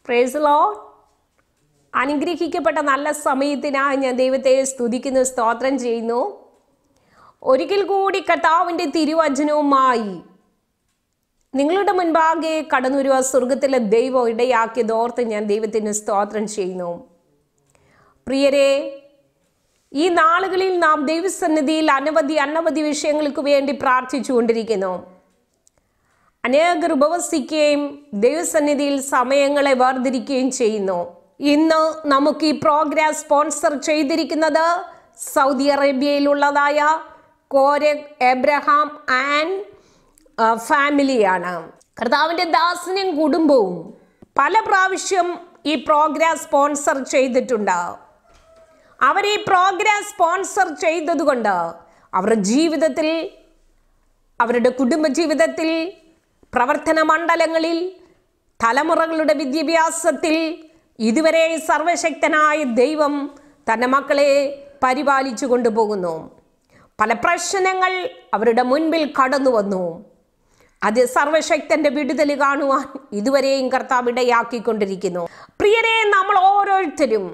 പ്രേസലോ അനുഗ്രഹിക്കപ്പെട്ട നല്ല സമയത്തിനായി ഞാൻ ദൈവത്തെ സ്തുതിക്കുന്നു സ്തോത്രം ചെയ്യുന്നു ഒരിക്കൽ കൂടി കർത്താവിൻ്റെ തിരുവചനവുമായി നിങ്ങളുടെ മുൻപാകെ കടന്നു വരുവാൻ സ്വർഗത്തിലെ ദൈവം ഇടയാക്കിയതോർത്ത് ഞാൻ ദൈവത്തിന് സ്തോത്രം ചെയ്യുന്നു പ്രിയരെ ഈ നാളുകളിൽ നാം ദൈവസന്നിധിയിൽ അനവധി അനവധി വിഷയങ്ങൾക്ക് വേണ്ടി പ്രാർത്ഥിച്ചുകൊണ്ടിരിക്കുന്നു അനേകർ ഉപവസിക്കുകയും ദൈവസന്നിധിയിൽ സമയങ്ങളെ വേർതിരിക്കുകയും ചെയ്യുന്നു ഇന്ന് നമുക്ക് ഈ പ്രോഗ്രാം സ്പോൺസർ ചെയ്തിരിക്കുന്നത് സൗദി അറേബ്യയിലുള്ളതായ കോരെ എബ്രഹാം ആൻഡ് ഫാമിലിയാണ് കർത്താവിൻ്റെ ദാസനും കുടുംബവും പല പ്രാവശ്യം ഈ പ്രോഗ്രാം സ്പോൺസർ ചെയ്തിട്ടുണ്ട് അവർ ഈ പ്രോഗ്രാം സ്പോൺസർ ചെയ്തതുകൊണ്ട് അവരുടെ ജീവിതത്തിൽ അവരുടെ കുടുംബജീവിതത്തിൽ പ്രവർത്തന മണ്ഡലങ്ങളിൽ തലമുറകളുടെ വിദ്യാഭ്യാസത്തിൽ ഇതുവരെ സർവശക്തനായ ദൈവം തൻ്റെ മക്കളെ പരിപാലിച്ചു കൊണ്ടുപോകുന്നു പല പ്രശ്നങ്ങൾ അവരുടെ മുൻപിൽ കടന്നു വന്നു അത് സർവശക്തന്റെ വിടുതൽ കാണുവാൻ ഇതുവരെയും കർത്താവ് ഇടയാക്കിക്കൊണ്ടിരിക്കുന്നു പ്രിയരെ നമ്മൾ ഓരോരുത്തരും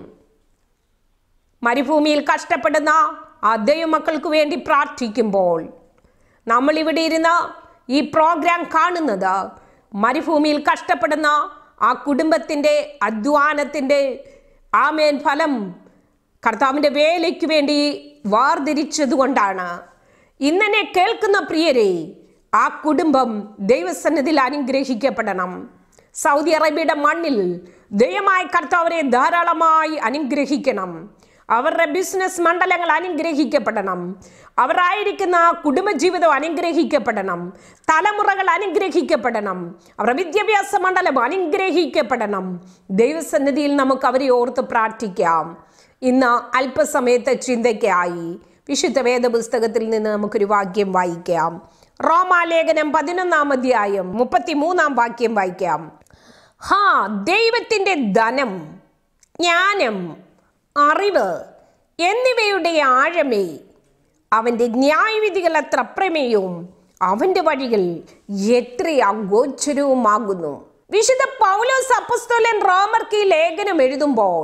മരുഭൂമിയിൽ കഷ്ടപ്പെടുന്ന ആ ദൈവമക്കൾക്ക് വേണ്ടി പ്രാർത്ഥിക്കുമ്പോൾ നമ്മൾ ഇവിടെ ഇരുന്ന് ഈ പ്രോഗ്രാം കാണുന്നത് മരുഭൂമിയിൽ കഷ്ടപ്പെടുന്ന ആ കുടുംബത്തിൻ്റെ അധ്വാനത്തിൻ്റെ ആമേൻ ഫലം കർത്താവിൻ്റെ വേലയ്ക്ക് വേണ്ടി വാർതിരിച്ചതുകൊണ്ടാണ് ഇന്നെ കേൾക്കുന്ന പ്രിയരെ ആ കുടുംബം ദൈവസന്നിധിയിൽ അനുഗ്രഹിക്കപ്പെടണം സൗദി അറേബ്യയുടെ മണ്ണിൽ ദൈവമായ കർത്താവരെ ധാരാളമായി അനുഗ്രഹിക്കണം അവരുടെ ബിസിനസ് മണ്ഡലങ്ങൾ അനുഗ്രഹിക്കപ്പെടണം അവരായിരിക്കുന്ന കുടുംബജീവിതം അനുഗ്രഹിക്കപ്പെടണം തലമുറകൾ അനുഗ്രഹിക്കപ്പെടണം അവരുടെ വിദ്യാഭ്യാസ മണ്ഡലം അനുഗ്രഹിക്കപ്പെടണം ദൈവസന്നിധിയിൽ നമുക്ക് അവരെ ഓർത്ത് പ്രാർത്ഥിക്കാം ഇന്ന് അല്പസമയത്തെ ചിന്തയ്ക്കായി വിശുദ്ധ വേദപുസ്തകത്തിൽ നിന്ന് നമുക്കൊരു വാക്യം വായിക്കാം റോമാലേഖനം പതിനൊന്നാം അധ്യായം മുപ്പത്തിമൂന്നാം വാക്യം വായിക്കാം ഹാ ദൈവത്തിൻ്റെ ധനം ജ്ഞാനം അറിവ് എന്നിവയുടെ ആഴമേ അവൻ്റെ ന്യായവിധികൾ എത്ര പ്രമേയവും അവൻ്റെ വഴികൾ എത്ര അഗോചരവുമാകുന്നു വിശുദ്ധ പൗലോസ് അപ്പസ്തോലൻ റോമർക്ക് ഈ ലേഖനം എഴുതുമ്പോൾ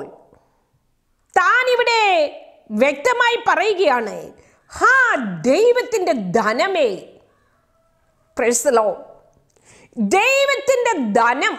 താൻ ഇവിടെ വ്യക്തമായി പറയുകയാണ് ഹാ ദൈവത്തിൻ്റെ ധനമേ പ്രസലോ ദൈവത്തിൻ്റെ ധനം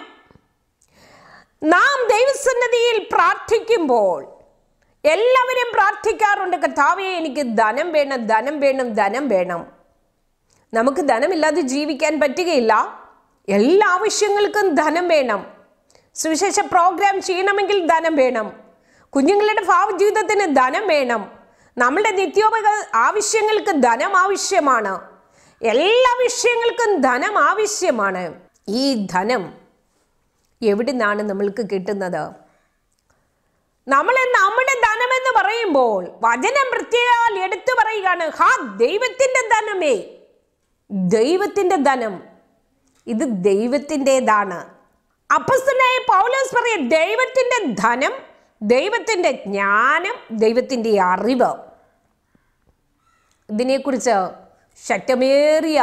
നാം ദൈവസന്നതിയിൽ പ്രാർത്ഥിക്കുമ്പോൾ എല്ലാവരും പ്രാർത്ഥിക്കാറുണ്ട് കർത്താവേ എനിക്ക് ധനം വേണം ധനം വേണം ധനം വേണം നമുക്ക് ധനമില്ലാതെ ജീവിക്കാൻ പറ്റുകയില്ല എല്ലാ ആവശ്യങ്ങൾക്കും ധനം വേണം സുവിശേഷ പ്രോഗ്രാം ചെയ്യണമെങ്കിൽ ധനം വേണം കുഞ്ഞുങ്ങളുടെ ഭാവജീവിതത്തിന് ധനം വേണം നമ്മളുടെ നിത്യോപക ആവശ്യങ്ങൾക്ക് ധനം ആവശ്യമാണ് എല്ലാ വിഷയങ്ങൾക്കും ധനം ആവശ്യമാണ് ഈ ധനം എവിടെ നിന്നാണ് നമ്മൾക്ക് കിട്ടുന്നത് നമ്മൾ നമ്മുടെ ധനം എന്ന് പറയുമ്പോൾ വചനം പ്രത്യേകാൽ എടുത്തു പറയുകയാണ് ഹാ ദൈവത്തിന്റെ ധനമേ ദൈവത്തിന്റെ ധനം ഇത് ദൈവത്തിൻ്റെതാണ് അപ്പസ്തനായ പൗലോസ് പറയ ദൈവത്തിന്റെ ധനം ദൈവത്തിന്റെ ജ്ഞാനം ദൈവത്തിന്റെ അറിവ് ഇതിനെക്കുറിച്ച് ശക്തമേറിയ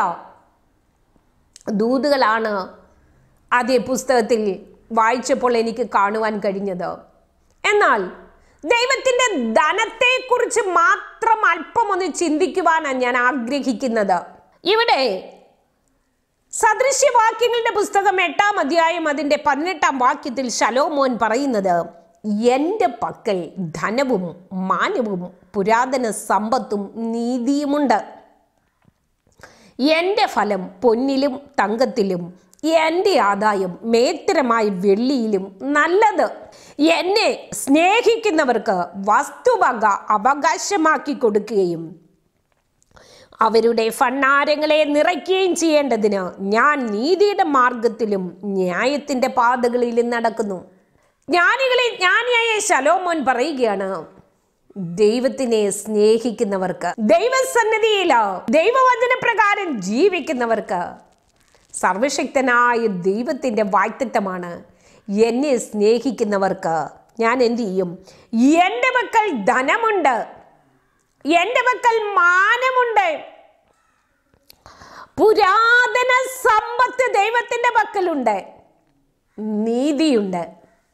ദൂതുകളാണ് ആദ്യ പുസ്തകത്തിൽ വായിച്ചപ്പോൾ എനിക്ക് കാണുവാൻ കഴിഞ്ഞത് എന്നാൽ ദൈവത്തിൻ്റെ ധനത്തെക്കുറിച്ച് മാത്രം അല്പം ഒന്ന് ചിന്തിക്കുവാനാണ് ഞാൻ ആഗ്രഹിക്കുന്നത് ഇവിടെ സദൃശ്യവാക്യങ്ങളുടെ പുസ്തകം എട്ടാം അധ്യായം അതിൻ്റെ പതിനെട്ടാം വാക്യത്തിൽ ശലോമോൻ പറയുന്നത് എൻ്റെ പക്കൽ ധനവും മാനവും പുരാതന സമ്പത്തും നീതിയുമുണ്ട് എൻ്റെ ഫലം പൊന്നിലും തങ്കത്തിലും എൻ്റെ ആദായം മേത്തരമായ വെള്ളിയിലും നല്ലത് എന്നെ സ്നേഹിക്കുന്നവർക്ക് വസ്തുവക അവകാശമാക്കി കൊടുക്കുകയും അവരുടെ ഫണ്ണാരങ്ങളെ നിറയ്ക്കുകയും ചെയ്യേണ്ടതിന് ഞാൻ നീതിയുടെ മാർഗത്തിലും ന്യായത്തിൻ്റെ പാതകളിലും നടക്കുന്നു ജ്ഞാനികളെ ജ്ഞാനിയായ ശലോമോൻ പറയുകയാണ് ദൈവത്തിനെ സ്നേഹിക്കുന്നവർക്ക് ദൈവസന്നിധിയിലോ ദൈവവചന പ്രകാരം ജീവിക്കുന്നവർക്ക് സർവശക്തനായ ദൈവത്തിൻ്റെ വായ്ത്തത്വമാണ് എന്നെ സ്നേഹിക്കുന്നവർക്ക് ഞാൻ എന്തു ചെയ്യും എൻ്റെ മക്കൾ ധനമുണ്ട് എൻ്റെ മക്കൾ മാനമുണ്ട് പുരാതന സമ്പത്ത് ദൈവത്തിൻ്റെ പക്കലുണ്ട് നീതിയുണ്ട്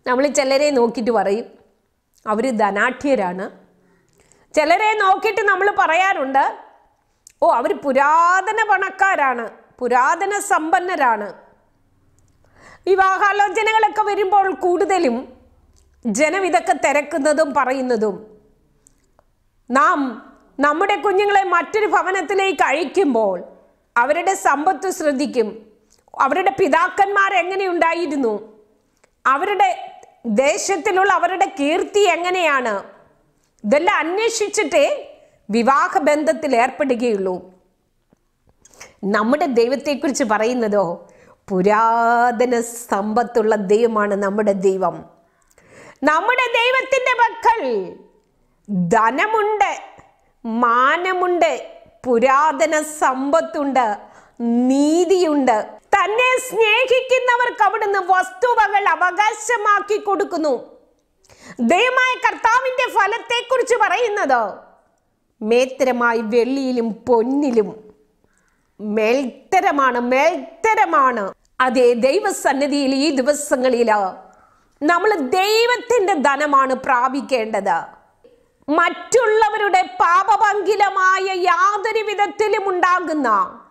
നമ്മൾ ചിലരെ നോക്കിയിട്ട് പറയും അവർ ധനാഠ്യരാണ് ചിലരെ നോക്കിയിട്ട് നമ്മൾ പറയാറുണ്ട് ഓ അവർ പുരാതന പണക്കാരാണ് പുരാതന സമ്പന്നരാണ് വിവാഹാലോചനകളൊക്കെ വരുമ്പോൾ കൂടുതലും ജനം ഇതൊക്കെ തിരക്കുന്നതും പറയുന്നതും നാം നമ്മുടെ കുഞ്ഞുങ്ങളെ മറ്റൊരു ഭവനത്തിലേക്ക് അയക്കുമ്പോൾ അവരുടെ സമ്പത്ത് ശ്രദ്ധിക്കും അവരുടെ പിതാക്കന്മാർ എങ്ങനെയുണ്ടായിരുന്നു അവരുടെ ദേശത്തിലുള്ള അവരുടെ കീർത്തി എങ്ങനെയാണ് ഇതെല്ലാം അന്വേഷിച്ചിട്ടേ വിവാഹ ബന്ധത്തിൽ ഏർപ്പെടുകയുള്ളൂ നമ്മുടെ ദൈവത്തെക്കുറിച്ച് പറയുന്നതോ പുരാതന സമ്പത്തുള്ള ദൈവമാണ് നമ്മുടെ ദൈവം നമ്മുടെ ദൈവത്തിൻ്റെ മക്കൾ ധനമുണ്ട് മാനമുണ്ട് പുരാതന സമ്പത്തുണ്ട് നീതിയുണ്ട് തന്നെ സ്നേഹിക്കുന്നവർക്ക് അവിടുന്ന് വസ്തുവകൾ അവകാശമാക്കി കൊടുക്കുന്നു ദൈവമായ കർത്താവിന്റെ ഫലത്തെക്കുറിച്ച് പറയുന്നത് മേത്തരമായി വെള്ളിയിലും പൊന്നിലും മേൽത്തരമാണ് മേൽത്തരമാണ് അതേ ദൈവസന്നിധിയിൽ ഈ ദിവസങ്ങളിൽ നമ്മൾ ദൈവത്തിന്റെ ധനമാണ് പ്രാപിക്കേണ്ടത് മറ്റുള്ളവരുടെ പാപഭംഗിലമായ യാതൊരു വിധത്തിലും ഉണ്ടാകുന്ന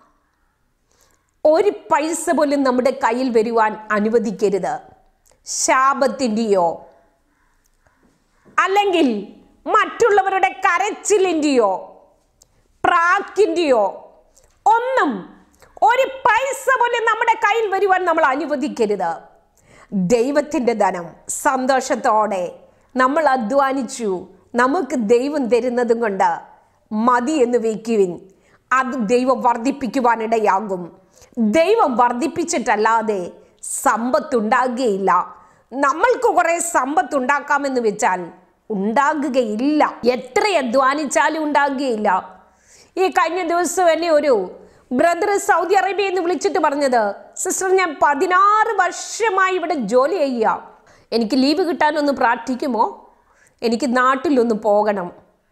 ഒരു പൈസ പോലും നമ്മുടെ കയ്യിൽ വരുവാൻ അനുവദിക്കരുത് ശാപത്തിൻ്റെയോ അല്ലെങ്കിൽ മറ്റുള്ളവരുടെ കരച്ചിലിൻ്റെയോ പ്രാക്കിൻ്റെയോ ഒന്നും ഒരു പൈസ പോലും നമ്മുടെ കയ്യിൽ വരുവാൻ നമ്മൾ അനുവദിക്കരുത് ദൈവത്തിൻ്റെ ധനം സന്തോഷത്തോടെ നമ്മൾ അധ്വാനിച്ചു നമുക്ക് ദൈവം തരുന്നതും കൊണ്ട് മതി എന്ന് വയ്ക്കുവിൻ അത് ദൈവം വർദ്ധിപ്പിക്കുവാനിടയാകും ദൈവം വർദ്ധിപ്പിച്ചിട്ടല്ലാതെ സമ്പത്തുണ്ടാകുകയില്ല നമ്മൾക്ക് കുറെ സമ്പത്ത് ഉണ്ടാക്കാമെന്ന് വെച്ചാൽ ഉണ്ടാകുകയില്ല എത്ര അധ്വാനിച്ചാലും ഉണ്ടാകുകയില്ല ഈ കഴിഞ്ഞ ദിവസം എന്നെ ഒരു ബ്രദർ സൗദി അറേബ്യയിൽ നിന്ന് വിളിച്ചിട്ട് പറഞ്ഞത് സിസ്റ്റർ ഞാൻ പതിനാറ് വർഷമായി ഇവിടെ ജോലി ചെയ്യുക എനിക്ക് ലീവ് കിട്ടാനൊന്ന് പ്രാർത്ഥിക്കുമോ എനിക്ക് നാട്ടിലൊന്ന് പോകണം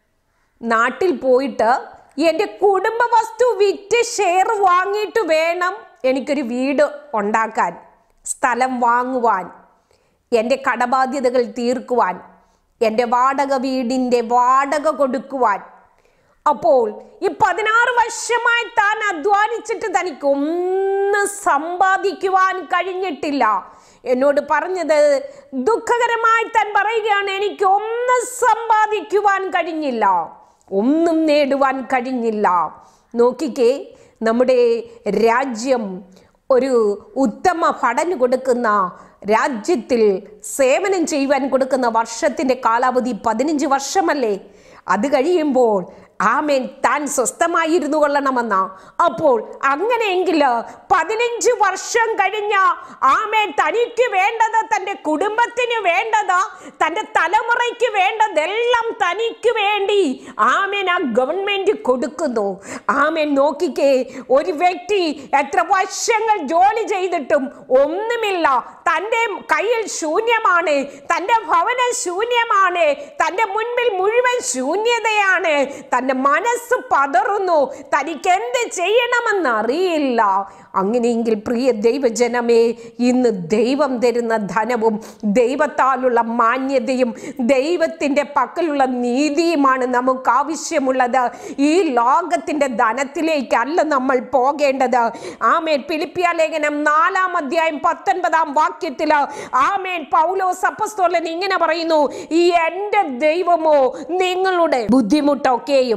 നാട്ടിൽ പോയിട്ട് എൻ്റെ കുടുംബ വസ്തു വിറ്റ് ഷെയർ വാങ്ങിയിട്ട് വേണം എനിക്കൊരു വീട് ഉണ്ടാക്കാൻ സ്ഥലം വാങ്ങുവാൻ എൻ്റെ കടബാധ്യതകൾ തീർക്കുവാൻ എൻ്റെ വാടക വീടിൻ്റെ വാടക കൊടുക്കുവാൻ അപ്പോൾ ഈ പതിനാറ് വർഷമായി താൻ അധ്വാനിച്ചിട്ട് തനിക്ക് ഒന്നും സമ്പാദിക്കുവാൻ കഴിഞ്ഞിട്ടില്ല എന്നോട് പറഞ്ഞത് ദുഃഖകരമായി താൻ പറയുകയാണ് എനിക്ക് ഒന്നും സമ്പാദിക്കുവാൻ കഴിഞ്ഞില്ല ഒന്നും നേടുവാൻ കഴിഞ്ഞില്ല നോക്കിക്കേ നമ്മുടെ രാജ്യം ഒരു ഉത്തമ പഠനം കൊടുക്കുന്ന രാജ്യത്തിൽ സേവനം ചെയ്യുവാൻ കൊടുക്കുന്ന വർഷത്തിൻ്റെ കാലാവധി പതിനഞ്ച് വർഷമല്ലേ അത് കഴിയുമ്പോൾ ആമേൻ താൻ സ്വസ്ഥമായിരുന്നു കൊള്ളണമെന്ന അപ്പോൾ അങ്ങനെയെങ്കിൽ പതിനഞ്ച് വർഷം കഴിഞ്ഞ ആമേൻ തനിക്ക് വേണ്ടത് തൻ്റെ കുടുംബത്തിന് വേണ്ടത് തൻ്റെ തലമുറയ്ക്ക് വേണ്ടതെല്ലാം തനിക്ക് വേണ്ടി ആമേൻ ആ ഗവൺമെൻറ് കൊടുക്കുന്നു ആമേൻ നോക്കിക്കേ ഒരു വ്യക്തി എത്ര വർഷങ്ങൾ ജോലി ചെയ്തിട്ടും ഒന്നുമില്ല തൻ്റെ കയ്യിൽ ശൂന്യമാണ് തൻ്റെ ഭവനം ശൂന്യമാണ് തൻ്റെ മുൻപിൽ മുഴുവൻ ശൂന്യതയാണ് തൻ്റെ മനസ്സ് പതറുന്നു തനിക്ക് എന്ത് ചെയ്യണമെന്ന് അറിയില്ല അങ്ങനെയെങ്കിൽ പ്രിയ ദൈവജനമേ ഇന്ന് ദൈവം തരുന്ന ധനവും ദൈവത്താലുള്ള മാന്യതയും ദൈവത്തിൻ്റെ പക്കലുള്ള നീതിയുമാണ് നമുക്ക് ആവശ്യമുള്ളത് ഈ ലോകത്തിൻ്റെ ധനത്തിലേക്കല്ല നമ്മൾ പോകേണ്ടത് ആമേൻ പിലിപ്പിയ ലേഖനം നാലാം അധ്യായം പത്തൊൻപതാം വാക്യത്തിൽ ആമേൻ പൗലോസ് അപ്പസ്തോലൻ ഇങ്ങനെ പറയുന്നു ഈ എൻ്റെ ദൈവമോ നിങ്ങളുടെ ബുദ്ധിമുട്ടൊക്കെയും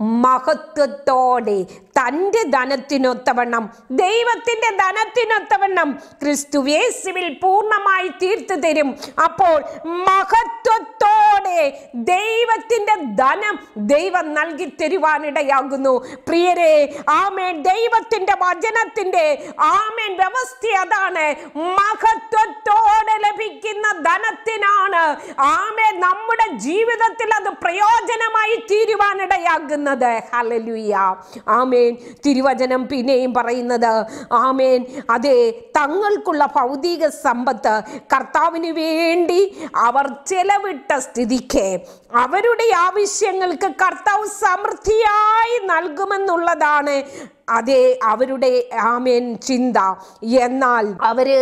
മഹത്വത്തോടെ തൻ്റെ ധനത്തിനൊത്തവണ്ണം ദൈവത്തിൻ്റെ ധനത്തിനൊത്തവണ്ണം ക്രിസ്തുവേശുവിൽ പൂർണ്ണമായി തീർത്തു തരും അപ്പോൾ മഹത്വത്തോടെ ദൈവത്തിൻ്റെ ധനം ദൈവം നൽകി തരുവാനിടയാകുന്നു പ്രിയരെ ആമേൻ ദൈവത്തിൻ്റെ വചനത്തിൻ്റെ ആമേൻ വ്യവസ്ഥ അതാണ് മഹത്വത്തോടെ ലഭിക്കുന്ന ധനത്തിനാണ് ആമേൻ നമ്മുടെ ജീവിതത്തിൽ അത് പ്രയോജനമായി തീരുവാനിടയാകുന്നത് ഹലലുയ ആമേൻ തിരുവചനം പിന്നെയും പറയുന്നത് ആമേൻ അതെ തങ്ങൾക്കുള്ള ഭൗതിക സമ്പത്ത് കർത്താവിന് വേണ്ടി അവർ ചെലവിട്ട സ്ഥിതിക്ക് അവരുടെ ആവശ്യങ്ങൾക്ക് കർത്താവ് സമൃദ്ധിയായി നൽകുമെന്നുള്ളതാണ് അതെ അവരുടെ ആമേൻ ചിന്ത എന്നാൽ അവര്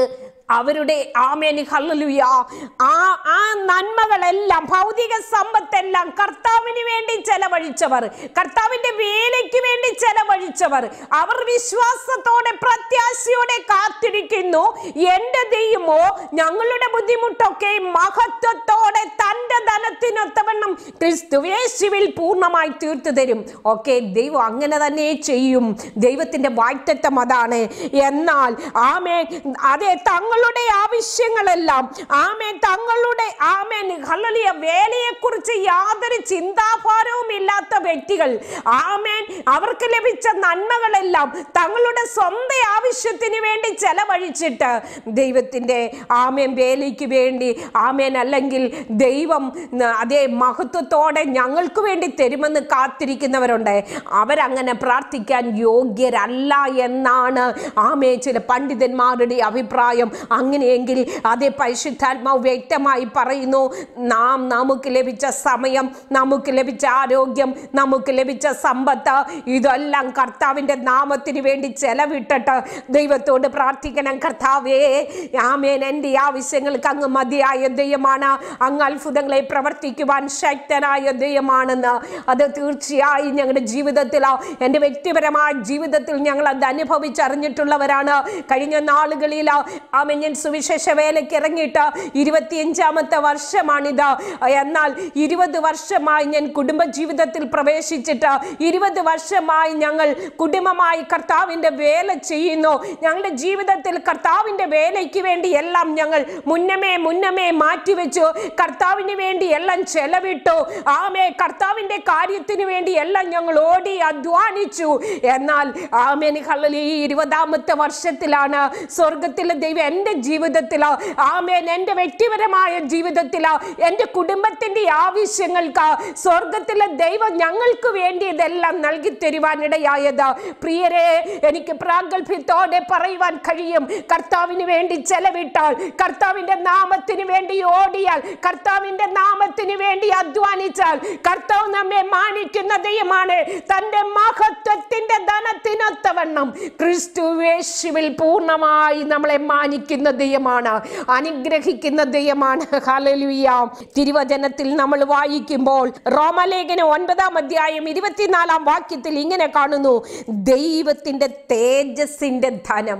അവരുടെ ആമേന് ഹല്ലേലൂയ ആ ആ നന്മകളെല്ലാം ഭൗതിക സമ്പത്തെല്ലാം കർത്താവിന് വേണ്ടി ചെലവഴിച്ചവർ കർത്താവിന്റെ വേലയ്ക്ക് വേണ്ടി ചെലവഴിച്ചവർ അവർ വിശ്വാസത്തോടെ പ്രത്യാശയോടെ കാത്തിരിക്കുന്നു എന്റെ ദൈവമോ ഞങ്ങളുടെ ബുദ്ധിമുട്ടൊക്കെ മഹത്വത്തോടെ തന്റെ ധനത്തിനൊത്തവണ്ണം ക്രിസ്തുവേശുവിൽ പൂർണ്ണമായി തീർത്തു തരും ഓക്കെ ദൈവം അങ്ങനെ തന്നെ ചെയ്യും ദൈവത്തിന്റെ വായ്ത്തത്വം അതാണ് എന്നാൽ ആമേ അതെ തങ്ങളുടെ ആവശ്യങ്ങളെല്ലാം ആമേ തങ്ങളുടെ ആമേൻ ഹല്ലേലൂയ വേലയെക്കുറിച്ച് യാതൊരു ചിന്താഭാരവും ഇല്ലാത്ത വ്യക്തികൾ ആമേൻ അവർക്ക് ലഭിച്ച നന്മകളെല്ലാം തങ്ങളുടെ സ്വന്തം ആവശ്യത്തിന് വേണ്ടി ചെലവഴിച്ചിട്ട് ദൈവത്തിന്റെ ആമേൻ വേലയ്ക്ക് വേണ്ടി ആമേൻ അല്ലെങ്കിൽ ദൈവം ന- അതേ മഹത്വത്തോടെ ഞങ്ങൾക്ക് വേണ്ടി തരുമെന്ന് കാത്തിരിക്കുന്നവരുണ്ട് അവരങ്ങനെ പ്രാർത്ഥിക്കാൻ യോഗ്യരല്ല എന്നാണ് ആമേ ചില പണ്ഡിതന്മാരുടെ അഭിപ്രായം അങ്ങനെയെങ്കിൽ അതേ പരിശുദ്ധാത്മാവ് വ്യക്തമായി പറയുന്നു നാം നമുക്ക് ലഭിച്ച സമയം നമുക്ക് ലഭിച്ച ആരോഗ്യം നമുക്ക് ലഭിച്ച സമ്പത്ത് ഇതെല്ലാം കർത്താവിൻ്റെ നാമത്തിന് വേണ്ടി ചെലവിട്ടിട്ട് ദൈവത്തോട് പ്രാർത്ഥിക്കണം കർത്താവേ ആമേൻ എൻ്റെ ആവശ്യങ്ങൾക്ക് അങ്ങ് മതിയായ ദൈവമാണ് അങ്ങ് അത്ഭുതങ്ങളെ പ്രവർത്തിക്കുവാൻ ശക്തനായ ദൈവമാണെന്ന് അത് തീർച്ചയായും ഞങ്ങളുടെ ജീവിതത്തിൽ എൻ്റെ വ്യക്തിപരമായ ജീവിതത്തിൽ ഞങ്ങൾ അത് അനുഭവിച്ചറിഞ്ഞിട്ടുള്ളവരാണ് കഴിഞ്ഞ നാളുകളിൽ ആമേൻ ഞാൻ സുവിശേഷ വേലയ്ക്ക് ഇറങ്ങിയിട്ട് ഇരുപത്തിയഞ്ചാമത്തെ വർഷമാണിത് എന്നാൽ ഇരുപത് വർഷമായി ഞാൻ കുടുംബ ജീവിതത്തിൽ പ്രവേശിച്ചിട്ട് ഇരുപത് വർഷമായി ഞങ്ങൾ കുടുംബമായി കർത്താവിൻ്റെ വേല ചെയ്യുന്നു ഞങ്ങളുടെ ജീവിതത്തിൽ കർത്താവിൻ്റെ വേലയ്ക്ക് വേണ്ടി എല്ലാം ഞങ്ങൾ മുന്നമേ മുന്നമേ മാറ്റിവെച്ചു കർത്താവിന് വേണ്ടി എല്ലാം ചെലവിട്ടു ആമേ കർത്താവിൻ്റെ കാര്യത്തിന് വേണ്ടി എല്ലാം ഞങ്ങൾ ഓടി അധ്വാനിച്ചു എന്നാൽ ആമേൻ ഹള്ളലി ഈ ഇരുപതാമത്തെ വർഷത്തിലാണ് സ്വർഗത്തിലെ ദൈവം എൻ്റെ ജീവിതത്തിൽ ആമേൻ എൻ്റെ വ്യക്തിപരമായ ജീവിതത്തിൽ എൻ്റെ കുടുംബത്തിൻ്റെ ആവശ്യങ്ങൾക്ക് സ്വർഗത്തിലെ ദൈവം ഞങ്ങൾക്ക് വേണ്ടി ഇതെല്ലാം നൽകി തരുവാനിടയായത് പ്രിയരെ എനിക്ക് പ്രാഗൽഭ്യത്തോടെ പറയുവാൻ കഴിയും കർത്താവിന് വേണ്ടി ചെലവിട്ടാൽ കർത്താവിൻ്റെ നാമത്തിന് വേണ്ടി ഓടിയാൽ കർത്താവിൻ്റെ നാമത്തിന് വേണ്ടി അധ്വാനിച്ചാൽ കർത്താവ് നമ്മെ മാനിക്കുന്ന ദൈവമാണ് തൻ്റെ മഹത്വത്തിൻ്റെ ധനത്തിനൊത്തവണ്ണം ക്രിസ്തുവേശുവിൽ പൂർണ്ണമായി നമ്മളെ മാനിക്കുന്ന ദൈവമാണ് അനുഗ്രഹിക്കുന്ന ദൈവമാണ് ഹല്ലേലൂയ തിരുവചനത്തിൽ നമ്മൾ വായിക്കുമ്പോൾ റോമലേഖനം ഒൻപതാം അധ്യായം ഇരുപത്തിനാലാം വാക്യത്തിൽ ഇങ്ങനെ കാണുന്നു ദൈവത്തിന്റെ തേജസ്സിന്റെ ധനം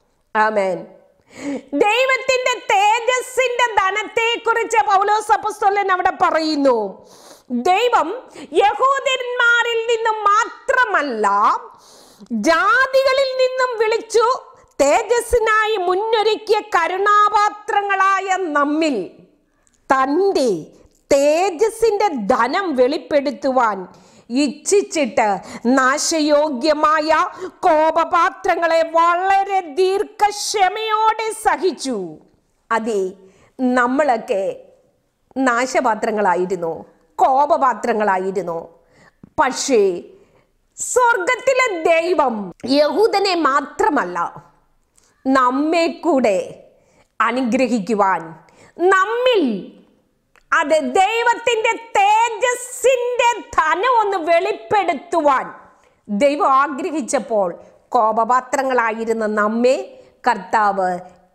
ആമേൻ ദൈവത്തിന്റെ തേജസ്സിന്റെ ധനത്തെ കുറിച്ച് പൗലോസ് അപ്പസ്തോലൻ അവിടെ പറയുന്നു ദൈവം യഹൂദന്മാരിൽ നിന്നും മാത്രമല്ല ജാതികളിൽ നിന്നും വിളിച്ചു തേജസ്സിനായി മുന്നൊരുക്കിയ കരുണാപാത്രങ്ങളായ നമ്മിൽ തൻ്റെ തേജസ്സിൻ്റെ ധനം വെളിപ്പെടുത്തുവാൻ ഇച്ഛിച്ചിട്ട് നാശയോഗ്യമായ കോപപാത്രങ്ങളെ വളരെ ദീർഘക്ഷമയോടെ സഹിച്ചു അതെ നമ്മളൊക്കെ നാശപാത്രങ്ങളായിരുന്നു കോപപാത്രങ്ങളായിരുന്നു പക്ഷേ സ്വർഗത്തിലെ ദൈവം യഹൂദനെ മാത്രമല്ല നമ്മെ കൂടെ അനുഗ്രഹിക്കുവാൻ നമ്മിൽ അത് ദൈവത്തിന്റെ തേജസ്സിന്റെ ധനം ഒന്ന് വെളിപ്പെടുത്തുവാൻ ദൈവം ആഗ്രഹിച്ചപ്പോൾ കോപപാത്രങ്ങളായിരുന്ന നമ്മെ കർത്താവ്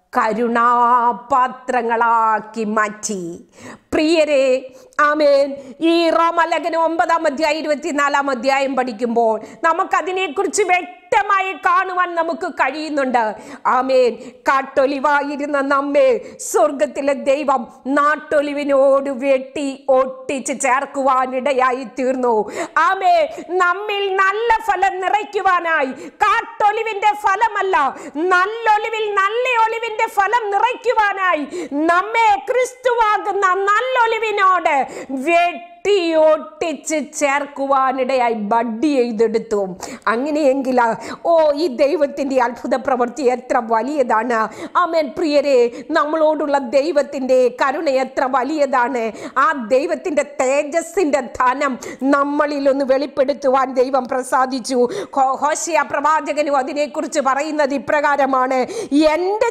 കരുണാപാത്രങ്ങളാക്കി മാറ്റി പ്രിയരെ ആമേൻ ഈ റോമലേഖനം ഒമ്പതാം അധ്യായം ഇരുപത്തിനാലാം അധ്യായം പഠിക്കുമ്പോൾ നമുക്കതിനെക്കുറിച്ച് വ്യക്തമായി കാണുവാൻ നമുക്ക് കഴിയുന്നുണ്ട് ആമേൻ കാട്ടൊലിവായിരുന്ന നമ്മെ സ്വർഗത്തിലെ ദൈവം നാട്ടൊലിവിനോട് വെട്ടി ഒട്ടിച്ച് ചേർക്കുവാനിടയായി തീർന്നു ആമേ നമ്മിൽ നല്ല ഫലം നിറയ്ക്കുവാനായി കാട്ടൊലിവിന്റെ ഫലമല്ല നല്ലൊലിവിൽ നല്ല ഒലിവിന്റെ ഫലം നിറയ്ക്കുവാനായി നമ്മെ ക്രിസ്തുവാകുന്ന നല്ലൊലിവിനോട് വെട്ടി ഒട്ടിച്ച് ചേർക്കുവാനിടയായി ബഡ്ഡി ചെയ്തെടുത്തു അങ്ങനെയെങ്കിൽ ഓ ഈ ദൈവത്തിൻ്റെ അത്ഭുത പ്രവൃത്തി എത്ര വലിയതാണ് ആമേൻ പ്രിയരെ നമ്മളോടുള്ള ദൈവത്തിൻ്റെ കരുണ എത്ര വലിയതാണ് ആ ദൈവത്തിൻ്റെ തേജസ്സിൻ്റെ ധനം നമ്മളിൽ ഒന്ന് വെളിപ്പെടുത്തുവാൻ ദൈവം പ്രസാദിച്ചു ഹോ- ഹോശിയ പ്രവാചകനും അതിനെക്കുറിച്ച് പറയുന്നത് ഇപ്രകാരമാണ് എൻ്റെ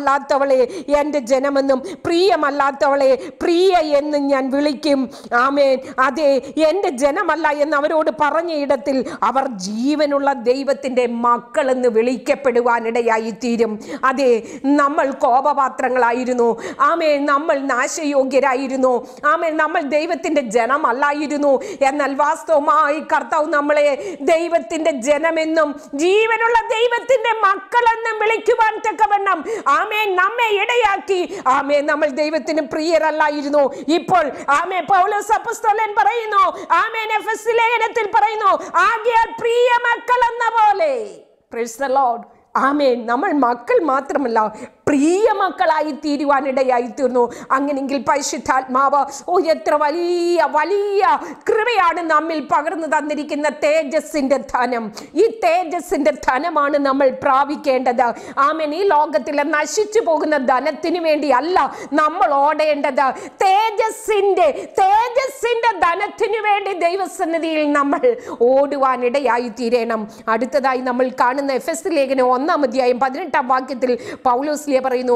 ജനമല്ലാത്തവളെ എൻ്റെ ജനമെന്നും പ്രിയമല്ലാത്തവളെ പ്രിയ എന്നും ഞാൻ വിളിക്കും ആമേൻ ആമേൻ അതെ എൻ്റെ ജനമല്ല എന്ന് അവരോട് പറഞ്ഞ ഇടത്തിൽ അവർ ജീവനുള്ള ദൈവത്തിൻ്റെ മക്കളെന്ന് വിളിക്കപ്പെടുവാനിടയായി തീരും അതെ നമ്മൾ കോപപാത്രങ്ങളായിരുന്നു ആമേ നമ്മൾ നാശയോഗ്യരായിരുന്നു ആമേ നമ്മൾ ദൈവത്തിൻ്റെ ജനമല്ലായിരുന്നു എന്നാൽ വാസ്തവമായി കർത്താവ് നമ്മളെ ദൈവത്തിൻ്റെ ജനമെന്നും ജീവനുള്ള ദൈവത്തിൻ്റെ മക്കളെന്നും വിളിക്കുവാൻ തക്കവണ്ണം ആമേ നമ്മെ ഇടയാക്കി ആമേ നമ്മൾ ദൈവത്തിന് പ്രിയരല്ലായിരുന്നു ഇപ്പോൾ ആമേ പൗലോസ് അപ്പസ്തോലൻ പറയുന്നു ആമേൻ എഫെസ് ലേഖനത്തിൽ പറയുന്നു ആകയാൽ പ്രിയ മക്കൾ എന്ന പോലെ Praise the Lord. ആമേൻ നമ്മൾ മക്കൾ മാത്രമല്ല പ്രിയ മക്കളായി തീരുവാനിടയായി തീർന്നു അങ്ങനെങ്കിൽ പരിശുദ്ധാത്മാവ് ഓ എത്ര വലിയ വലിയ കൃപയാണ് നമ്മിൽ പകർന്നു തന്നിരിക്കുന്ന തേജസ്സിന്റെ ധനം ഈ തേജസ്സിന്റെ ധനമാണ് നമ്മൾ പ്രാപിക്കേണ്ടത് ആമേൻ ഈ ലോകത്തിലെ നശിച്ചു പോകുന്ന ധനത്തിന് വേണ്ടി അല്ല നമ്മൾ ഓടേണ്ടത് തേജസ്സിന്റെ തേജസ്സിന്റെ ധനത്തിന് വേണ്ടി ദൈവസന്നിധിയിൽ നമ്മൾ ഓടുവാനിടയായി തീരണം അടുത്തതായി നമ്മൾ കാണുന്ന എഫ് എസ് ലേഖനം ഒന്നാം അധ്യായം പതിനെട്ടാം വാക്യത്തിൽ പൗലോസ്ലിയ പറയുന്നു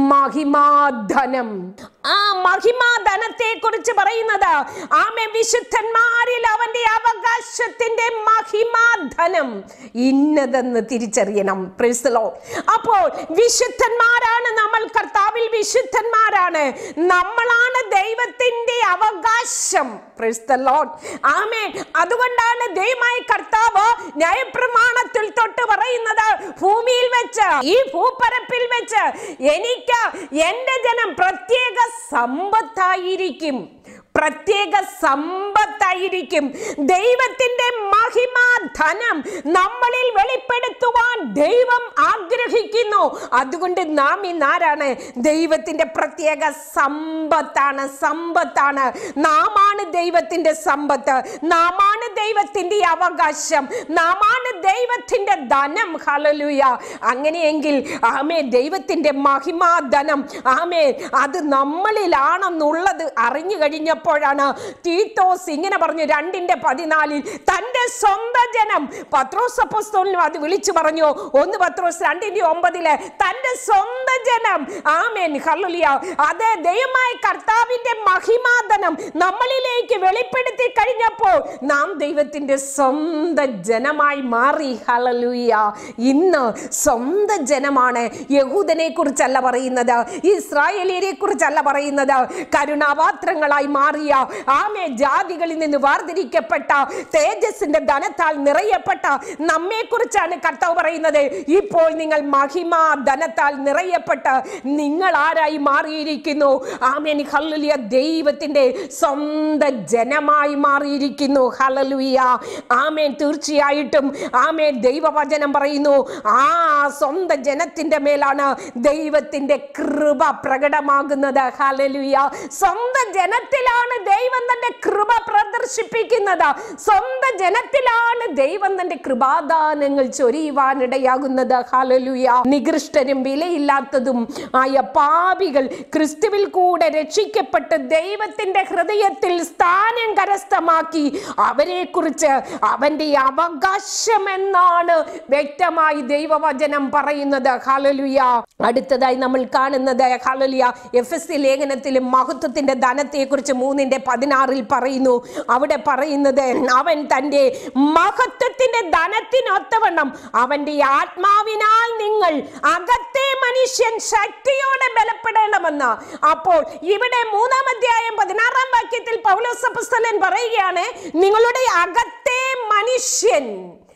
മഹിമാധനം ആ മഹിമാധനത്തെ കുറിച്ച് പറയുന്നത് ആമെ വിശുദ്ധന്മാരിൽ അവന്റെ അവകാശത്തിന്റെ മഹിമാധനം ഇന്നതെന്ന് തിരിച്ചറിയണം Praise the Lord. അപ്പോൾ വിശുദ്ധന്മാരാണ് നമ്മൾ കർത്താവിൽ വിശുദ്ധന്മാരാണ് നമ്മളാണ് ദൈവത്തിന്റെ അവകാശം Praise the Lord. ആമേൻ അതുകൊണ്ടാണ് ദൈവമായ കർത്താവ് ന്യായപ്രമാണത്തിൽ തൊട്ട് പറയുന്നത് ഭൂമിയിൽ വെച്ച് ഈ ഭൂപരപ്പിൽ വെച്ച് എനിക്ക് എൻ്റെ ജനം പ്രത്യേക സമ്പത്തായിരിക്കും പ്രത്യേക സമ്പത്തായിരിക്കും ദൈവത്തിന്റെ മഹിമാ ധനം നമ്മളിൽ വെളിപ്പെടുത്തുവാൻ ദൈവം ആഗ്രഹിക്കുന്നു അതുകൊണ്ട് നാം ഇന്ന് ആരാണ് ദൈവത്തിന്റെ പ്രത്യേക സമ്പത്താണ് സമ്പത്താണ് നാമാണ് ദൈവത്തിന്റെ സമ്പത്ത് നാമാണ് ദൈവത്തിന്റെ അവകാശം നാമാണ് ദൈവത്തിന്റെ ധനം ഹലലുയ അങ്ങനെയെങ്കിൽ ആമേ ദൈവത്തിന്റെ മഹിമാ ധനം ആമേ അത് നമ്മളിലാണെന്നുള്ളത് അറിഞ്ഞു കഴിഞ്ഞപ്പോഴാണ് തീത്തോസ് ഇങ്ങനെ പറഞ്ഞു രണ്ടിന്റെ പതിനാലിൽ തന്റെ സ്വന്തം ജനം പത്രോസ് അപ്പോസ്തലനും അത് വിളിച്ചു പറഞ്ഞു ഒന്ന് പത്രോസ് രണ്ടിന്റെ ഒമ്പതില് തന്റെ സ്വന്തം ജനം ആമേൻ ഹല്ലേലൂയ അത് ദൈവമായ കർത്താവിന്റെ മഹിമാധനം നമ്മളിലേക്ക് വെളിപ്പെടുത്തി കഴിഞ്ഞപ്പോൾ നാം ദൈവത്തിന്റെ സ്വന്തം ജനമായി മാറി ഹലലൂയ ഇന്ന് സ്വന്തം ജനമാണ് യഹൂദനെ കുറിച്ചല്ല പറയുന്നത് ഇസ്രായേലിയരെ കുറിച്ചല്ല പറയുന്നത് കരുണാപാത്രങ്ങളായി മാറിയ ആമേ ജാതികളിൽ നിന്ന് വേർതിരിക്കപ്പെട്ട തേജസ്സിന്റെ ധനത്താൽ നിറയപ്പെട്ട നമ്മെ കുറിച്ചാണ് കർത്താവ് പറയുന്നത് ഇപ്പോൾ നിങ്ങൾ മഹിമാ ധനത്താൽ നിറയപ്പെട്ട് നിങ്ങൾ ആരായി മാറിയിരിക്കുന്നു ആമേൻ ഹല്ലുലിയ ദൈവത്തിന്റെ സ്വന്തം ജനമായി മാറിയിരിക്കുന്നു ഹലലുയ ആമേൻ തീർച്ചയായിട്ടും ആമേൻ ദൈവവചനം പറയുന്നു ആ സ്വന്തം ജനത്തിന്റെ മേലാണ് ദൈവത്തിന്റെ കൃപ പ്രകടമാകുന്നത് ഹലലുയ സ്വന്തം ജനത്തിലാണ് ദൈവം തന്റെ കൃപ പ്രദർശിപ്പിക്കുന്നത് സ്വന്തം ജനത്തിലാണ് ദൈവം തന്റെ കൃപാദാനങ്ങൾ ചൊരിയുവാനിടയാകുന്നത് ഹലലുയ നികൃഷ്ടരും വിലയില്ലാത്തതും ആയ പാപികൾ ക്രിസ്തുവിൽ കൂടെ രക്ഷിക്കപ്പെട്ട് ദൈവത്തിന്റെ ഹൃദയത്തിൽ സ്ഥാനം കരസ്ഥമാക്കി അവരെ കുറിച്ച് അവന്റെ അവകാശമെന്നാണ് വ്യക്തമായി ദൈവവചനം പറയുന്നത് ഹലലുയ അടുത്തതായി നമ്മൾ കാണുന്നത് ഹലലുയ എഫ് എസ് സി ലേഖനത്തിലും മഹത്വത്തിന്റെ ധനത്തെക്കുറിച്ച് മൂന്നിന്റെ പതിനാറിൽ പറയുന്നു അവിടെ പറയുന്നത് അവൻ തന്റെ മഹത്വത്തിന്റെ ധനത്തിനൊത്തവണ്ണം അവന്റെ ആത്മാവിനാൽ നിങ്ങൾ അകത്തെ മനുഷ്യൻ ശക്തിയോടെ ബലപ്പെടണമെന്ന് അപ്പോൾ ഇവിടെ മൂന്നാം അധ്യായം പതിനാറാം വാക്യത്തിൽ പൗലോസപ്പസ്തലൻ പറയുകയാണ് നിങ്ങളുടെ അകത്തെ മനുഷ്യൻ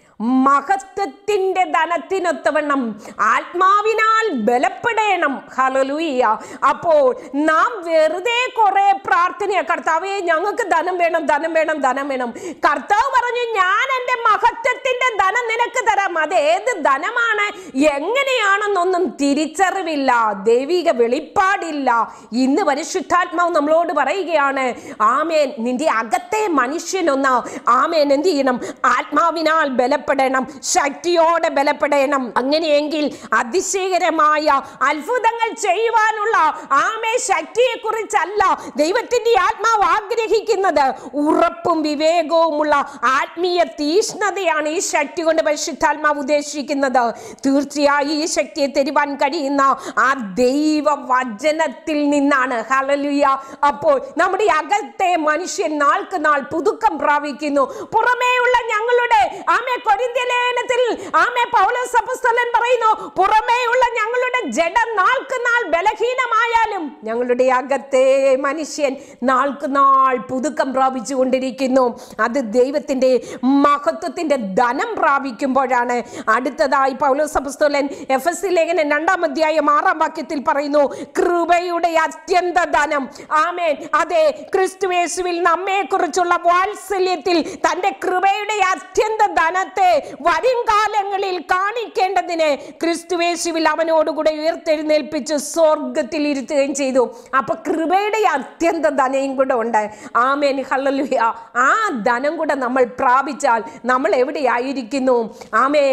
മഹത്വത്തിന്റെ ധനത്തിനൊത്തവണ്ണം ആത്മാവിനാൽ ബലപ്പെടണം ഹലലുയ്യ അപ്പോൾ നാം വെറുതെ കുറെ പ്രാർത്ഥനയാ കർത്താവേ ഞങ്ങൾക്ക് ധനം വേണം ധനം വേണം ധനം വേണം കർത്താവ് പറഞ്ഞു ഞാൻ എൻ്റെ മഹത്വത്തിന്റെ ധനം നിനക്ക് തരാം അത് ഏത് ധനമാണ് എങ്ങനെയാണെന്നൊന്നും തിരിച്ചറിവില്ല ദൈവിക വെളിപ്പാടില്ല ഇന്ന് പരിശുദ്ധാത്മാവ് നമ്മളോട് പറയുകയാണ് ആമേൻ നിന്റെ അകത്തെ മനുഷ്യനൊന്ന് ആമേൻ എന്ത് ചെയ്യണം ആത്മാവിനാൽ ബലപ്പെടണം ബലപ്പെടണം ശക്തിയോടെ ബലപ്പെടണം അങ്ങനെയെങ്കിൽ അതിശയകരമായ അത്ഭുതങ്ങൾ ചെയ്യുവാനുള്ള ആമേ ശക്തിയെ കുറിച്ചല്ല ദൈവത്തിന്റെ ആത്മാവ് ആഗ്രഹിക്കുന്നത് ഉറപ്പും വിവേകവുമുള്ള ആത്മീയ തീഷ്ണതയാണ് ഈ ശക്തി കൊണ്ട് പരിശുദ്ധാത്മാവ് ഉദ്ദേശിക്കുന്നത് തീർച്ചയായും ഈ ശക്തിയെ തരുവാൻ കഴിയുന്ന ആ ദൈവ വചനത്തിൽ നിന്നാണ് ഹലലുയ അപ്പോൾ നമ്മുടെ അകത്തെ മനുഷ്യൻ നാൾക്ക് നാൾ പുതുക്കം പ്രാപിക്കുന്നു പുറമേയുള്ള ഞങ്ങളുടെ ആമേ കൊരിന്ത്യ ലേഖനത്തിൽ ആമേ പൗലോസ് അപ്പോസ്തലൻ പറയുന്നു പുറമേയുള്ള ഞങ്ങളുടെ ജഡം നാൾക്ക് നാൾ ബലഹീനമായാലും ഞങ്ങളുടെ അകത്തെ മനുഷ്യൻ നാൾക്ക് നാൾ പുതുക്കം പ്രാപിച്ചു കൊണ്ടിരിക്കുന്നു അത് ദൈവത്തിന്റെ മഹത്വത്തിന്റെ ധനം പ്രാപിക്കുമ്പോഴാണ് അടുത്തതായി പൗലോസ് അപ്പോസ്തലൻ എഫ് എസ് ലേഖനം രണ്ടാം അധ്യായം ആറാം വാക്യത്തിൽ പറയുന്നു കൃപയുടെ അത്യന്ത ധനം ആമേൻ അതെ ക്രിസ്തുവേശുവിൽ നമ്മെ കുറിച്ചുള്ള വാത്സല്യത്തിൽ തന്റെ കൃപയുടെ അത്യന്ത ധനത്തെ വരും കാലങ്ങളിൽ കാണിക്കേണ്ടതിന് ക്രിസ്തുവേശുവിൽ അവനോടുകൂടെ ഉയർത്തെഴുന്നേൽപ്പിച്ച് സ്വർഗത്തിൽ ഇരുത്തുകയും ചെയ്തു അപ്പൊ കൃപയുടെ അത്യന്ത ധനയും കൂടെ ഉണ്ട് ആമേൻ ഹല്ലേലൂയ ആ ധനം കൂടെ നമ്മൾ പ്രാപിച്ചാൽ നമ്മൾ എവിടെയായിരിക്കുന്നു ആമേൻ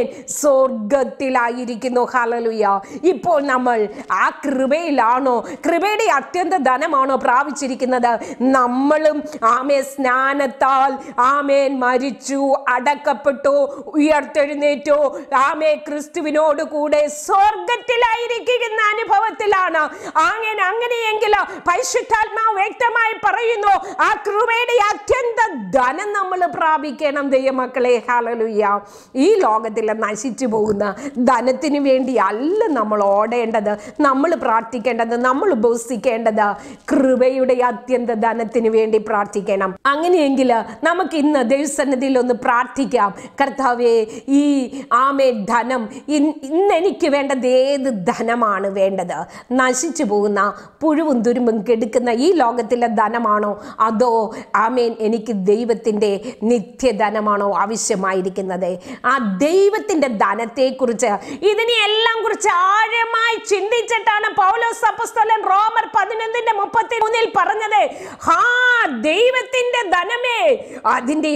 സ്വർഗത്തിലായിരിക്കുന്നു ഹല്ലേലൂയ ഇപ്പോൾ നമ്മൾ ആ കൃപയിലാണോ കൃപയുടെ അത്യന്ത ധനമാണോ പ്രാപിച്ചിരിക്കുന്നത് നമ്മളും ആമേ സ്നാനത്താൽ ആമേൻ മരിച്ചു അടക്കപ്പെട്ടു ഉയർത്തെഴുന്നേറ്റു ആമേ ക്രിസ്തുവിനോട് കൂടെ സ്വർഗത്തിലായിരിക്കുന്ന അനുഭവത്തിലാണ് അങ്ങനെ അങ്ങനെയെങ്കിൽ പരിശുദ്ധാത്മാവ് വ്യക്തമായി പറയുന്നു ആ കൃപയുടെ അത്യന്ത ധനം നമ്മൾ പ്രാപിക്കണം ദൈവമക്കളെ ഹാലലുയ്യ ഈ ലോകത്തിൽ നശിച്ചു പോകുന്ന ധനത്തിന് വേണ്ടി അല്ല നമ്മൾ ഓടേണ്ടത് നമ്മൾ പ്രാർത്ഥിക്കേണ്ടത് നമ്മൾ ഉപസിക്കേണ്ടത് കൃപയുടെ അത്യന്ത ധനത്തിന് വേണ്ടി പ്രാർത്ഥിക്കണം അങ്ങനെയെങ്കിൽ നമുക്ക് ഇന്ന് ദൈവസന്നിധിയിൽ ഒന്ന് പ്രാർത്ഥിക്കാം കർത്താവേ ഈ ആമേ ധനം ഇൻ- ഇന്ന് എനിക്ക് വേണ്ടത് ഏത് ധനമാണ് വേണ്ടത് നശിച്ചു പോകുന്ന പുഴുവും തുരുമ്പും കെടുക്കുന്ന ഈ ലോകത്തിലെ ധനമാണോ അതോ ആമേൻ എനിക്ക് ദൈവത്തിൻ്റെ നിത്യധനമാണോ ആവശ്യമായിരിക്കുന്നത് ആ ദൈവത്തിൻ്റെ ധനത്തെക്കുറിച്ച് ഇതിനെ എല്ലാം കുറിച്ച് ആഴമായി ചിന്തിച്ചിട്ടാണ് പൗലോസ് അപ്പസ്തലൻ റോമർ പതിനൊന്നിന്റെ മുപ്പത്തി മൂന്നിൽ പറഞ്ഞത് ഹാ ദൈവത്തിന്റെ ധനമേ അതിന്റെ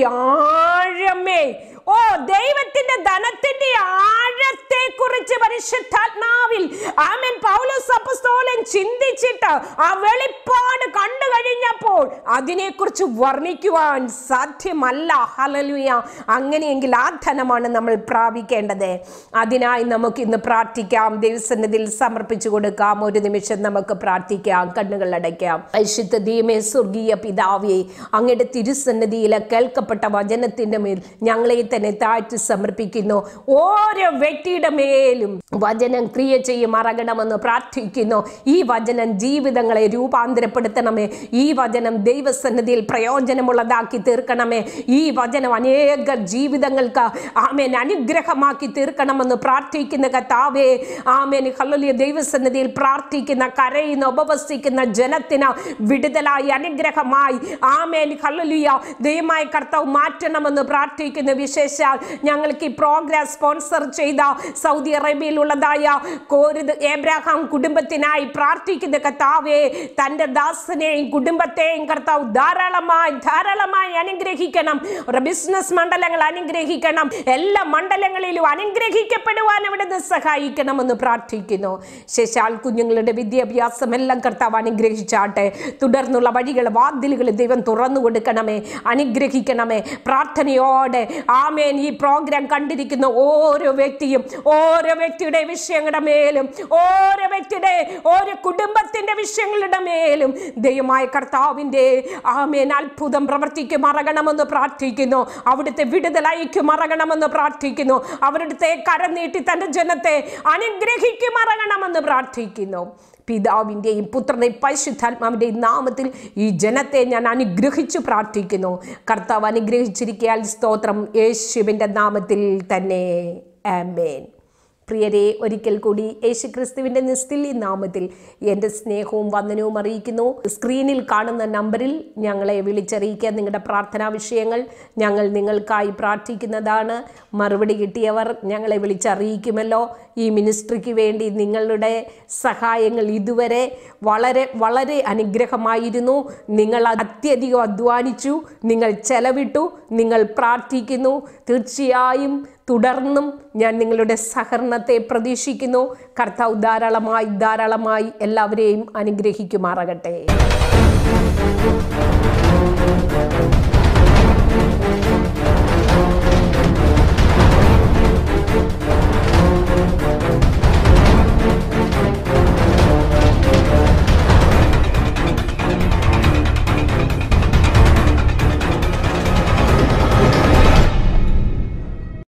ആഴമേ ഓ ദൈവത്തിന്റെ ധനത്തിന്റെ ആഴത്തെ കുറിച്ച് പരിശുദ്ധാത്മാവിൽ ആമൻ പൗലോസ് അപ്പസ്തോലൻ ചിന്തിച്ചിട്ട് ആ വെളിപ്പാട് കണ്ടു കഴിഞ്ഞപ്പോൾ അതിനെക്കുറിച്ച് വർണ്ണിക്കുവാൻ സാധ്യമല്ല ഹലലുയ അങ്ങനെയെങ്കിൽ ആ ധനമാണ് നമ്മൾ പ്രാപിക്കേണ്ടത് അതിനായി നമുക്ക് ഇന്ന് പ്രാർത്ഥിക്കാം ദൈവസന്നിധിയിൽ സമർപ്പിച്ചു കൊടുക്കാം ഒരു നിമിഷം നമുക്ക് പ്രാർത്ഥിക്കാം കണ്ണുകൾ അടയ്ക്കാം പരിശുദ്ധ ദീമേ സ്വർഗീയ പിതാവേ അങ്ങയുടെ തിരുസന്നിധിയിൽ കേൾക്കപ്പെട്ട വചനത്തിന്റെ മേൽ ഞങ്ങളെ തന്നെ താഴ്ത്തി സമർപ്പിക്കുന്നു ഓരോ വ്യക്തിയുടെ മേലും വചനം ക്രിയ ചെയ്യുമറങ്ങണമെന്ന് പ്രാർത്ഥിക്കുന്നു ഈ വചനം ജീവിതങ്ങളെ രൂപാന്തരപ്പെടുത്തണമേ ഈ വചനം ദൈവസന്നിധിയിൽ പ്രയോജനമുള്ളതാക്കി തീർക്കണമേ ഈ വചനം അനേക ജീവിതങ്ങൾക്ക് ആമേൻ അനുഗ്രഹമാക്കി തീർക്കണമെന്ന് പ്രാർത്ഥിക്കുന്ന കത്താവേ ആമേൻ ഹല്ലേലൂയ ദൈവസന്നിധിയിൽ പ്രാർത്ഥിക്കുന്ന കരയുന്ന ഉപവസിക്കുന്ന ജനത്തിന് വിടുതലായി അനുഗ്രഹമായി ആമേൻ ഹല്ലേലൂയ ദൈവമായ കർത്താവ് മാറ്റണമെന്ന് പ്രാർത്ഥിക്കുന്ന വിശേഷാൽ ഞങ്ങൾക്ക് ഈ പ്രോഗ്രാം സ്പോൺസർ ചെയ്ത സൗദി അറേബ്യയിലുള്ളതായ കോരുത് ഏബ്രാഹാം കുടുംബത്തിനായി പ്രാർത്ഥിക്കുന്ന കർത്താവേ തൻ്റെ ദാസനെയും കുടുംബത്തെയും കർത്താവ് ധാരാളമായി ധാരാളമായി അനുഗ്രഹിക്കണം ഒരു ബിസിനസ് മണ്ഡലങ്ങൾ അനുഗ്രഹിക്കണം എല്ലാ മണ്ഡലങ്ങളിലും അനുഗ്രഹിക്കപ്പെടുവാൻ അവിടുന്ന് സഹായിക്കണമെന്ന് പ്രാർത്ഥിക്കുന്നു ശേഷാൽ കുഞ്ഞുങ്ങളുടെ വിദ്യാഭ്യാസം എല്ലാം കർത്താവ് അനുഗ്രഹിച്ചാട്ടെ തുടർന്നുള്ള വഴികൾ വാതിലുകൾ ദൈവം തുറന്നു കൊടുക്കണമേ അനുഗ്രഹിക്കണമേ പ്രാർത്ഥനയോടെ ആമേൻ ഈ പ്രോഗ്രാം കണ്ടിരിക്കുന്ന ഓരോ വ്യക്തിയും ഓരോ വ്യക്തിയുടെ വിഷയങ്ങളുടെ മേലും ഓരോ വ്യക്തിയുടെ ഓരോ കുടുംബത്തിന്റെ വിഷയങ്ങളുടെ മേലും ദൈവമായ കർത്താവിൻ്റെ ആമേൻ അത്ഭുതം പ്രവർത്തിക്കുമറങ്ങണമെന്ന് പ്രാർത്ഥിക്കുന്നു അവിടുത്തെ വിടുതലയക്കുമറങ്ങണമെന്ന് പ്രാർത്ഥിക്കുന്നു അവിടുത്തെ കരം നീട്ടി തൻ്റെ ജനത്തെ അനുഗ്രഹിക്കുമറങ്ങണമെന്ന് പ്രാർത്ഥിക്കുന്നു പിതാവിൻ്റെയും പുത്രൻ്റെയും പരിശുദ്ധാത്മാവിൻ്റെയും നാമത്തിൽ ഈ ജനത്തെ ഞാൻ അനുഗ്രഹിച്ചു പ്രാർത്ഥിക്കുന്നു കർത്താവ് അനുഗ്രഹിച്ചിരിക്കാൻ സ്തോത്രം യേശുവിൻ്റെ നാമത്തിൽ തന്നെ ആമേൻ പ്രിയരെ ഒരിക്കൽ കൂടി യേശുക്രിസ്തുവിൻ്റെ നിസ്തുല്യ നാമത്തിൽ എൻ്റെ സ്നേഹവും വന്ദനവും അറിയിക്കുന്നു സ്ക്രീനിൽ കാണുന്ന നമ്പറിൽ ഞങ്ങളെ വിളിച്ചറിയിക്കുക നിങ്ങളുടെ പ്രാർത്ഥനാ വിഷയങ്ങൾ ഞങ്ങൾ നിങ്ങൾക്കായി പ്രാർത്ഥിക്കുന്നതാണ് മറുപടി കിട്ടിയവർ ഞങ്ങളെ വിളിച്ചറിയിക്കുമല്ലോ ഈ മിനിസ്ട്രിക്ക് വേണ്ടി നിങ്ങളുടെ സഹായങ്ങൾ ഇതുവരെ വളരെ വളരെ അനുഗ്രഹമായിരുന്നു നിങ്ങൾ അത്യധികം അധ്വാനിച്ചു നിങ്ങൾ ചെലവിട്ടു നിങ്ങൾ പ്രാർത്ഥിക്കുന്നു തീർച്ചയായും തുടർന്നും ഞാൻ നിങ്ങളുടെ സഹകരണത്തെ പ്രതീക്ഷിക്കുന്നു കർത്താവ് ധാരാളമായി ധാരാളമായി എല്ലാവരെയും അനുഗ്രഹിക്കുമാറാകട്ടെ